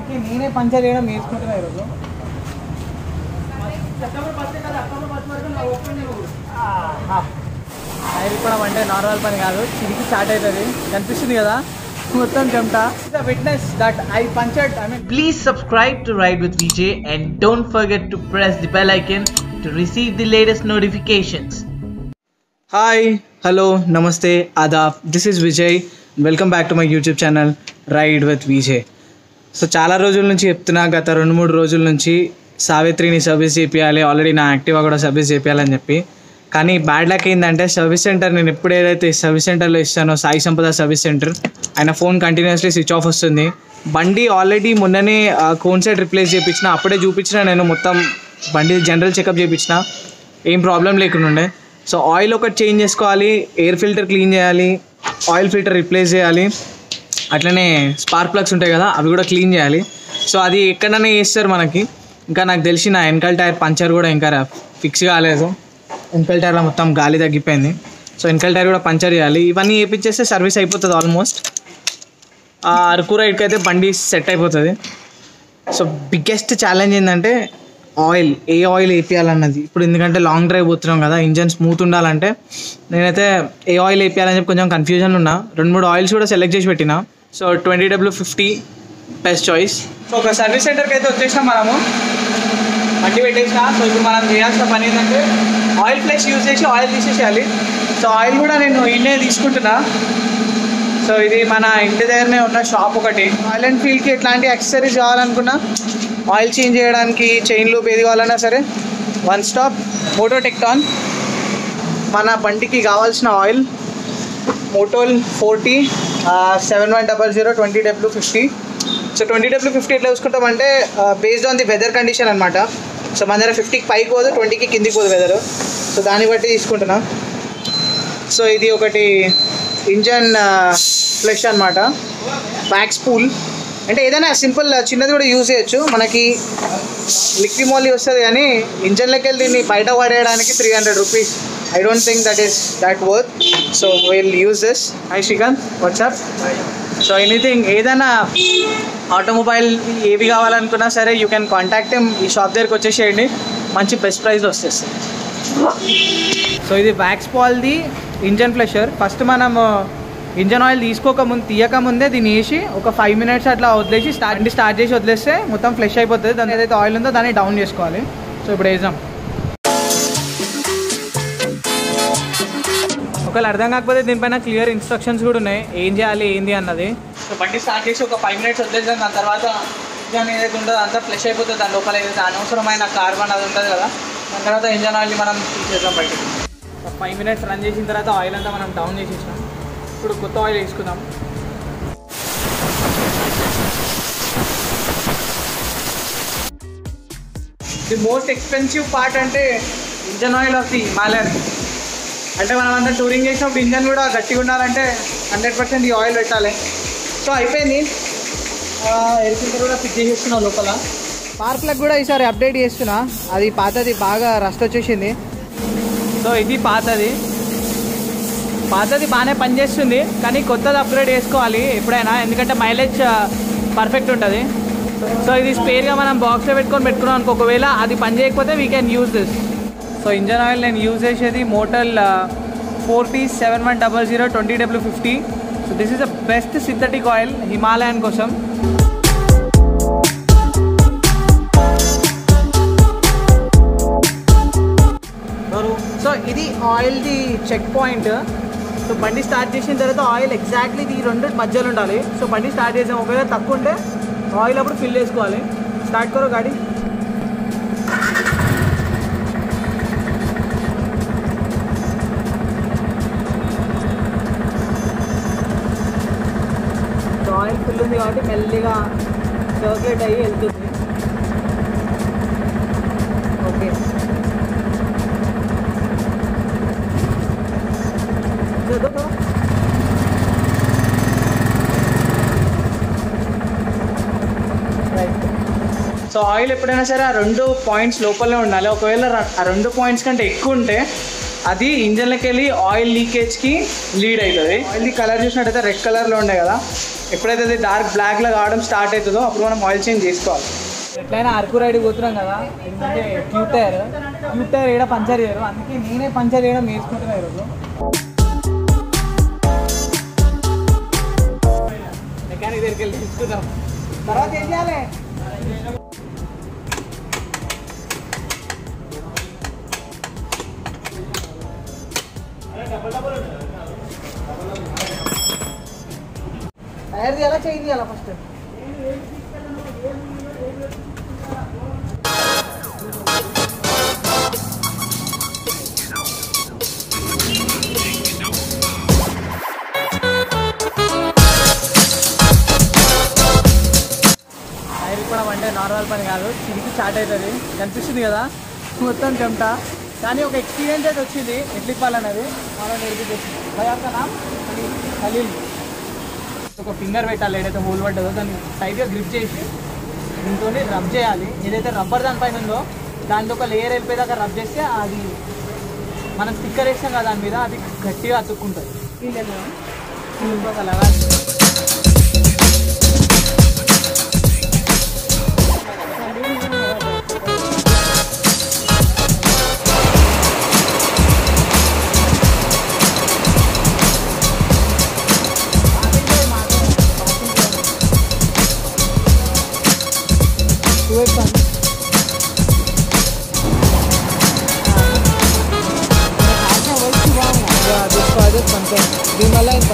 Okay నేనే puncture చేయడం నేర్చుకుంటున్నా ఈరోజు టైర్ ఇప్పడం అంటే నార్మల్ పని కాదు చిరికి స్టార్ట్ అవుతుంది కనిపిస్తుంది కదా మొత్తం చెమట the witness that I punctured I mean Please subscribe to Ride with VJ and don't forget to press the bell icon to receive the latest notifications. Hi hello నమస్తే ఆదాబ్ this is Vijay welcome back to my YouTube channel ride with Vijay so చాలా రోజుల నుంచి చెప్తున్నా గత రెండు మూడు రోజుల నుంచి సావిత్రిని సర్వీస్ చేపియాలి ఆల్రెడీ నా యాక్టివా కూడా సర్వీస్ చేపియాలని చెప్పి కానీ బ్యాడ్ లక్ ఏంటంటే సర్వీస్ సెంటర్ నేను ఎప్పుడు ఏదైతే సర్వీస్ సెంటర్లో ఇస్తానో సాయి సంపద సర్వీస్ సెంటర్ ఆయన ఫోన్ కంటిన్యూస్లీ స్విచ్ ఆఫ్ వస్తుంది బండి ఆల్రెడీ మొన్ననే కోన్ సెట్ రిప్లేస్ చేయించిన అప్పుడే చూపించిన నేను మొత్తం బండి జనరల్ చెకప్ చేయించిన ఏం ప్రాబ్లం లేకుండా ఉండే సో ఆయిల్ ఒకటి చేంజ్ చేసుకోవాలి ఎయిర్ ఫిల్టర్ క్లీన్ చేయాలి ఆయిల్ ఫిల్టర్ రిప్లేస్ చేయాలి అట్లనే స్పార్క్ ప్లగ్స్ ఉంటాయి కదా అవి కూడా క్లీన్ చేయాలి సో అది ఎక్కడనే చేస్తారు మనకి ఇంకా నాకు తెలిసి నా వెనకాల టైర్ పంచర్ కూడా ఇంకా ఫిక్స్ కాలేదు వెనకాల టైర్లో మొత్తం గాలి తగ్గిపోయింది సో వెనకాల టైర్ కూడా పంచర్ చేయాలి ఇవన్నీ వేయించేస్తే సర్వీస్ అయిపోతుంది ఆల్మోస్ట్ ఆ అరకు రైడ్కి అయితే బండి సెట్ అయిపోతుంది సో బిగ్గెస్ట్ ఛాలెంజ్ ఏంటంటే ఆయిల్ ఏ ఆయిల్ వేపియాలన్నది ఇప్పుడు ఎందుకంటే లాంగ్ డ్రైవ్ పోతున్నాం కదా ఇంజన్ స్మూత్ ఉండాలంటే నేనైతే ఏ ఆయిల్ వేపియాలని చెప్పి కొంచెం కన్ఫ్యూజన్ ఉన్నా రెండు మూడు ఆయిల్స్ కూడా సెలెక్ట్ చేసి పెట్టిన so twenty W fifty best choice so ఒక సర్వీస్ సెంటర్కి అయితే వచ్చేసినాం మనము బండి పెట్టేసిన సో ఇప్పుడు మనం చేయాల్సిన పని ఏంటంటే ఆయిల్ ఫ్లెక్స్ యూజ్ చేసి ఆయిల్ తీసేసేయాలి సో ఆయిల్ కూడా నేను ఇన్నే తీసుకుంటున్నా సో ఇది మన ఇంటి దగ్గరనే ఉన్న షాప్ ఒకటి ఆయిల్ అండ్ ఫీల్డ్కి ఎట్లాంటి యాక్సెసరీస్ కావాలనుకున్నా ఆయిల్ చేంజ్ చేయడానికి చైన్ లూప్ ఏది కావాలన్నా సరే వన్ స్టాప్ మోటో టెక్టాన్ మన బండికి కావాల్సిన oil Motul forty seven one double zero twenty W fifty so twenty W fifty ఎట్లా చూసుకుంటామంటే based on the weather condition అనమాట సో మన దగ్గర ఫిఫ్టీకి పైకి పోదు ట్వంటీకి కిందికి పోదు వెదర్ సో దాన్ని బట్టి తీసుకుంటున్నా సో ఇది ఒకటి ఇంజన్ ఫ్లెష్ అనమాట బ్యాక్ స్పూల్ అంటే ఏదైనా సింపుల్ చిన్నది కూడా యూజ్ చేయొచ్చు మనకి లిక్విమోలీ వస్తుంది కానీ ఇంజన్లోకి వెళ్ళి దీన్ని బయట పడేయడానికి three hundred rupees I don't think that is that worth so will use this hi Srikanth what's up so anything ఏదైనా ఆటోమొబైల్ ఏవి కావాలనుకున్నా సరే యూ కెన్ కాంటాక్ట్ ఈ షాప్ దగ్గరికి వచ్చేసేయండి మంచి బెస్ట్ ప్రైస్లో వచ్చేస్తుంది సో ఇది వ్యాక్స్ పాల్ది ఇంజన్ ఫ్లెషర్ ఫస్ట్ మనం ఇంజన్ ఆయిల్ తీసుకోక ముందు తీయక ముందే దీన్ని వేసి ఒక ఫైవ్ మినిట్స్ అట్లా వదిలేసి స్టార్ట్ స్టార్ట్ చేసి వదిలేస్తే మొత్తం ఫ్లెష్ అయిపోతుంది దాని ఏదైతే ఆయిల్ ఉందో దాన్ని డౌన్ చేసుకోవాలి సో ఇప్పుడు వేసాం ఒకవేళ అర్థం కాకపోతే దీనిపైన క్లియర్ ఇన్స్ట్రక్షన్స్ కూడా ఉన్నాయి ఏం చేయాలి ఏంది అన్నది సో బండి స్టార్ట్ చేసి ఒక ఫైవ్ మినిట్స్ వదిలేసాం దాని తర్వాత ఇంజన్ ఏదైతే ఉంటుందో అంతా ఫ్లెష్ అయిపోతుంది దాని లోపల ఏదైతే అనవసరమైన కార్బన్ అది ఉంటుంది కదా దాని తర్వాత ఇంజన్ ఆయిల్ని మనం తీసేద్దాం బయటికి ఫైవ్ మినిట్స్ రన్ చేసిన తర్వాత ఆయిల్ అంతా మనం డౌన్ చేసేసాం ఇప్పుడు కొత్త ఆయిల్ వేసుకుందాం ది మోస్ట్ ఎక్స్పెన్సివ్ పార్ట్ అంటే engine oil of the Himalayan అంటే మనం అంతా టూరింగ్ చేసినప్పుడు ఇంజన్ కూడా గట్టిగా ఉండాలంటే హండ్రెడ్ పర్సెంట్ ఈ ఆయిల్ పెట్టాలి సో అయిపోయింది ఎయిర్ ఫిల్టర్ కూడా ఫిట్ చేసేస్తున్నాం లోపల స్పార్క్ ప్లగ్ కూడా ఈసారి అప్డేట్ చేస్తున్నా అది పాతది బాగా రస్ట్ వచ్చేసింది సో ఇది పాతది పాతది బాగానే పనిచేస్తుంది కానీ కొత్తది అప్గ్రేడ్ చేసుకోవాలి ఎప్పుడైనా ఎందుకంటే మైలేజ్ పర్ఫెక్ట్ ఉంటుంది సో ఇది స్పేర్గా మనం బాక్స్లో పెట్టుకొని పెట్టుకున్నాం అనుకో ఒకవేళ అది పని చేయకపోతే we can use this so engine oil నేను యూజ్ చేసేది Motul forty seven one double zero twenty W fifty so this is the best synthetic oil Himalayan కోసం సో ఇది ఆయిల్ది చెక్ పాయింట్ సో బండి స్టార్ట్ చేసిన తర్వాత ఆయిల్ ఎగ్జాక్ట్లీ ఈ రెండు మధ్యలో ఉండాలి సో బండి స్టార్ట్ చేసాం ఒకవేళ తక్కువ ఉంటే ఆయిల్ అప్పుడు ఫిల్ చేసుకోవాలి స్టార్ట్ కరో గాడి సో ఆయిల్ ఫుల్ ఉంది కాబట్టి మెల్లిగా సర్క్యులేట్ అయ్యి వెళ్తుంది ఓకే చదువు రైట్ సో ఆయిల్ ఎప్పుడైనా సరే ఆ రెండు పాయింట్స్ లోపలనే ఉండాలి ఒకవేళ ర- ఆ రెండు పాయింట్స్ కంటే ఎక్కువ ఉంటే అది ఇంజన్లోకి వెళ్ళి ఆయిల్ లీకేజ్కి లీడ్ అవుతుంది ఆయిల్ కలర్ చూసినట్టయితే రెడ్ కలర్లో ఉండే కదా ఎప్పుడైతే అది డార్క్ బ్లాక్లో కావడం స్టార్ట్ అవుతుందో అప్పుడు మనం ఆయిల్ చేంజ్ చేసుకోవాలి ఎట్లయినా అరకు రైడ్ పోతున్నాం కదా ఎందుకంటే క్యూట్ టైర్ క్యూట్ టైర్ ఏడ పంచర్ చేయరు అందుకే నేనే పంచర్ చేయడం నేర్చుకుంటున్నా ఈరోజు మెకానిక్ దగ్గరికి వెళ్ళి తీసుకుందాం తర్వాత ఏం చేయాలి టైర్ తీయాలా చేంజ్ చేయాలా ఫస్ట్ టైర్ ఇప్పడం అంటే నార్మల్ పని కాదు చిరికి స్టార్ట్ అవుతుంది కనిపిస్తుంది కదా మొత్తం చెమట కానీ ఒక ఎక్స్పీరియన్స్ అయితే వచ్చింది ఎట్లా ఇప్పాలన్నది మనం నేర్పించేసింది భయాకనా ఖలీల్ ఒక ఫింగర్ పెట్టాలి ఏదైతే హోల్ పడ్డదో దాన్ని టైట్గా గ్రిప్ చేసి దీంతో రబ్ చేయాలి ఏదైతే రబ్బర్ దానిపైన ఉందో దాంతో ఒక లేయర్ వెళ్ళిపోయేదాకా రబ్ చేస్తే అది మనం స్టిక్కర్ వేసాం కదా దాని మీద అది గట్టిగా అతుక్కుంటుంది ఇంకొక లగా దీనివల్ల ఇంత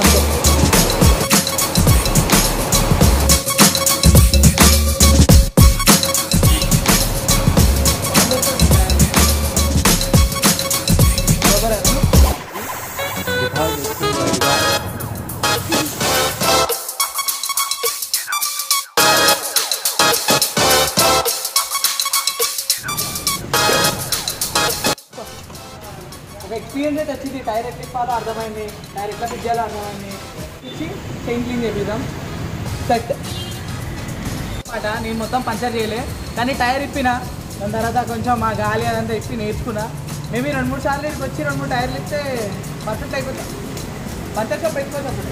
ఒక ఎక్స్పీరియన్స్ అయితే వచ్చింది టైర్ ఎట్లా ఇప్పాలో అర్థమైంది టైర్ ఎట్లా ఫిట్ చేయాలో అర్థమైంది ఇచ్చి చైన్ క్లీన్ చేపిద్దాం సెట్ అనమాట నేను మొత్తం పంచర్ చేయలే కానీ టైర్ ఇప్పిన దాని తర్వాత కొంచెం మా గాలి అదంతా ఇప్పి నేర్చుకున్నా మేబీ రెండు మూడు సార్లు ఇక్కడికి వచ్చి రెండు మూడు టైర్లు ఇస్తే పర్ఫెక్ట్ అయిపోతాం పంచర్ షాప్ పెట్టుకోవచ్చు అప్పుడు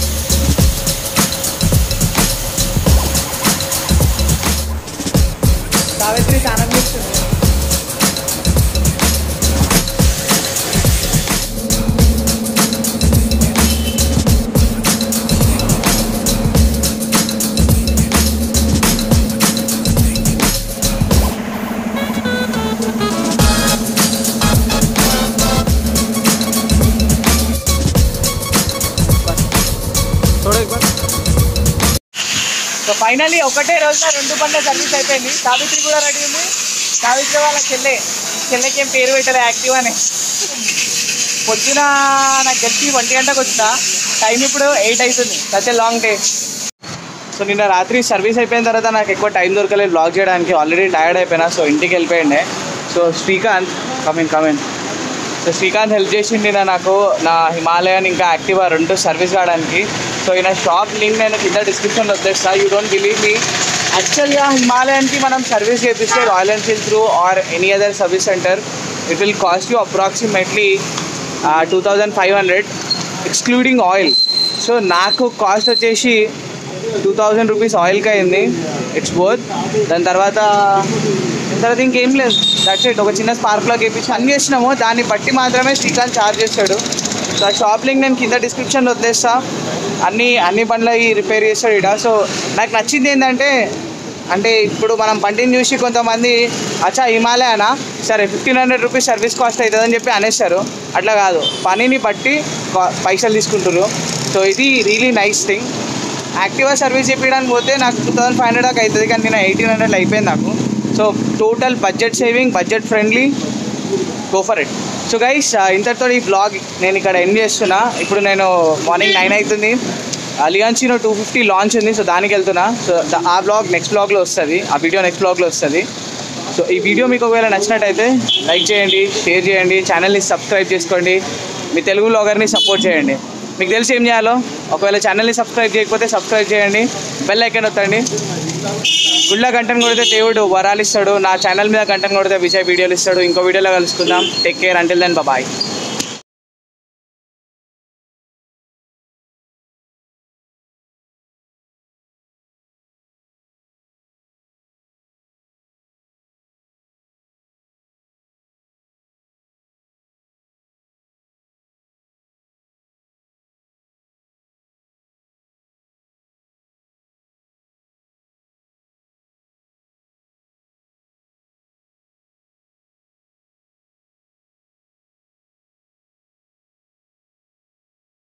సావిత్రి స్నానం చేస్తుంది సో ఫైనల్లీ ఒకటే రోజున రెండు బండ్ల సర్వీస్ అయిపోయింది సావిత్రి కూడా రెడీ ఉంది సావిత్రి వాళ్ళ చెల్లె చెల్లెకి ఏం పేరు పెట్టలే యాక్టివ్ అని పొద్దున నాకు తెలిసి ఒంటి గంటకు వచ్చిన టైం ఇప్పుడు ఎయిట్ అవుతుంది సచ్ లాంగ్ డే సో నిన్న రాత్రి సర్వీస్ అయిపోయిన తర్వాత నాకు ఎక్కువ టైం దొరకలేదు బ్లాగ్ చేయడానికి ఆల్రెడీ టైర్డ్ అయిపోయినా సో ఇంటికి వెళ్ళిపోయిండే so Srikanth come in come in so Srikanth help చేసింది నిన్న నాకు నా హిమాలయన్ ఇంకా యాక్టివా రెండు సర్వీస్ కావడానికి సో ఈయన షాప్ లింక్ నేను కింద డిస్క్రిప్షన్లో వచ్చేస్తా యూ డోంట్ బిలీవ్ మీ యాక్చువల్గా హిమాలయన్కి మనం సర్వీస్ చేపిస్తే Royal Enfield through or any other service centre it will cost you approximately two thousand five hundred excluding oil so నాకు కాస్ట్ వచ్చేసి టూ థౌజండ్ రూపీస్ ఆయిల్కి అయింది ఇట్స్ బోత్ దాని తర్వాత దాని తర్వాత ఇంకేం లేదు దట్స్ ఇట్ ఒక చిన్న స్పార్క్లో వేపించి అన్ని చేసినాము దాన్ని బట్టి మాత్రమే శ్రీకాంత్ ఛార్జ్ చేస్తాడు సో ఆ షాప్ లింక్ నేను కింద డిస్క్రిప్షన్లో వదిలేస్తా అన్ని అన్ని బండ్ల రిపేర్ చేస్తాడు ఇడ సో నాకు నచ్చింది ఏంటంటే అంటే ఇప్పుడు మనం బండిని చూసి కొంతమంది అచ్చా హిమాలయనా సరే fifteen hundred rupees service cost అవుతుందని చెప్పి అనేస్తారు అట్లా కాదు పనిని బట్టి కా- పైసలు తీసుకుంటారు సో ఇది really nice thing Activa service చేపించడానికి పోతే నాకు టూ థౌసండ్ ఫైవ్ హండ్రెడ్ దాకా అవుతుంది కానీ నేను ఎయిటీన్ హండ్రెడ్ అయిపోయింది నాకు so total budget saving budget friendly go for it so guys ఇంతటితో ఈ బ్లాగ్ నేను ఇక్కడ ఎండ్ చేస్తున్నా ఇప్పుడు నేను మార్నింగ్ నైన్ అవుతుంది అలియాన్సీలో టూ ఫిఫ్టీ లాంచ్ ఉంది సో దానికి వెళ్తున్నా సో ద- ఆ బ్లాగ్ నెక్స్ట్ బ్లాగ్లో వస్తుంది ఆ వీడియో నెక్స్ట్ బ్లాగ్లో వస్తుంది సో ఈ వీడియో మీకు ఒకవేళ నచ్చినట్టయితే లైక్ చేయండి షేర్ చేయండి ఛానల్ని సబ్స్క్రైబ్ చేసుకోండి మీ తెలుగు బ్లాగర్ని సపోర్ట్ చేయండి మీకు తెలిసి ఏం చేయాలో ఒకవేళ ఛానల్ని సబ్స్క్రైబ్ చేయకపోతే సబ్స్క్రైబ్ చేయండి బెల్ ఐకన్ వత్తండి గుళ్ళ కంటెంట్ కొడితే దేవుడు వరాలు ఇస్తాడు నా ఛానల్ మీద కంటెంట్ కొడితే విజయ్ వీడియోలు ఇస్తాడు ఇంకో వీడియోలో కలుసుకుందాం take care until then bye